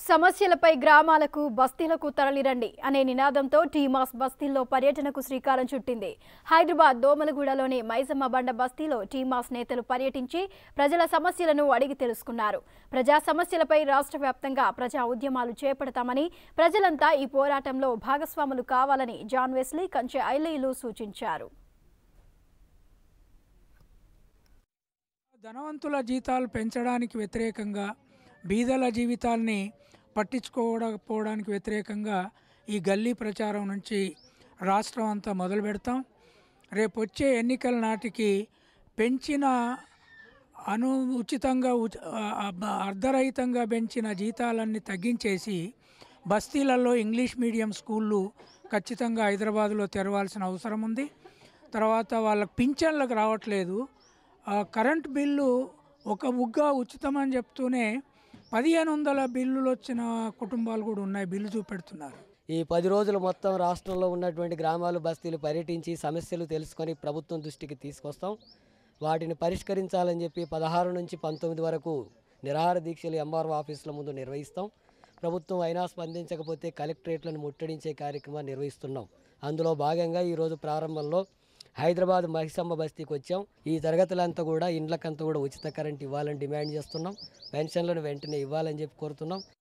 సమస్యలపై గ్రామాలకు బస్తీలకు తరలిరండి అనే నినాదంతో టీమాస్ బస్తీల్లో పర్యటనకు శ్రీకారం చుట్టింది హైదరాబాద్ దోమలగూడలోని మైసమ్మ బండ బస్తీలో టీమాస్ నేతలు పర్యటించి ప్రజల సమస్యలను అడిగి తెలుసుకున్నారు ప్రజా సమస్యలపై రాష్ట్ర వ్యాప్తంగా ప్రజా ఉద్యమాలు చేపడతామని ప్రజలంతా ఈ పోరాటంలో భాగస్వాములు కావాలని జాన్ వెస్లీ కంచె ఐలయ్యలు సూచించారు ధనవంతుల జీతాలు పెంచడానికి వ్యతిరేకంగా బీదల జీవితాల్ని పట్టించుకోకపోవడానికి వ్యతిరేకంగా ఈ గల్లీ ప్రచారం నుంచి రాష్ట్రం అంతా మొదలు పెడతాం రేపు వచ్చే ఎన్నికల నాటికి పెంచిన అను ఉచితంగా ఉచ- ఆ- ఆ- అర్ధరహితంగా పెంచిన జీతాలన్నీ తగ్గించేసి బస్తీలలో ఇంగ్లీష్ మీడియం స్కూళ్ళు ఖచ్చితంగా హైదరాబాద్లో తెరవాల్సిన అవసరం ఉంది తర్వాత వాళ్ళకి పింఛన్లకు రావట్లేదు ఆ కరెంట్ బిల్లు ఒక ఉగ్గా ఉచితం అని చెప్తూనే పదిహేను వందల బిల్లులు వచ్చిన కుటుంబాలు కూడా ఉన్నాయి బిల్లు చూపెడుతున్నారు ఈ పది రోజులు మొత్తం రాష్ట్రంలో ఉన్నటువంటి గ్రామాలు బస్తీలు పర్యటించి సమస్యలు తెలుసుకొని ప్రభుత్వం దృష్టికి తీసుకొస్తాం వాటిని పరిష్కరించాలని చెప్పి పదహారు నుంచి పంతొమ్మిది వరకు నిరాహార దీక్షలు ఎంఆర్ఓ ఆఫీసుల ముందు నిర్వహిస్తాం ప్రభుత్వం అయినా స్పందించకపోతే కలెక్టరేట్లను ముట్టడించే కార్యక్రమాన్ని నిర్వహిస్తున్నాం అందులో భాగంగా ఈరోజు ప్రారంభంలో హైదరాబాద్ మహిసమ్మ బస్తీకి వచ్చాం ఈ తరగతులంతా కూడా ఇండ్లకంతా కూడా ఉచిత కరెంట్ ఇవ్వాలని డిమాండ్ చేస్తున్నాం పెన్షన్లను వెంటనే ఇవ్వాలని చెప్పి కోరుతున్నాం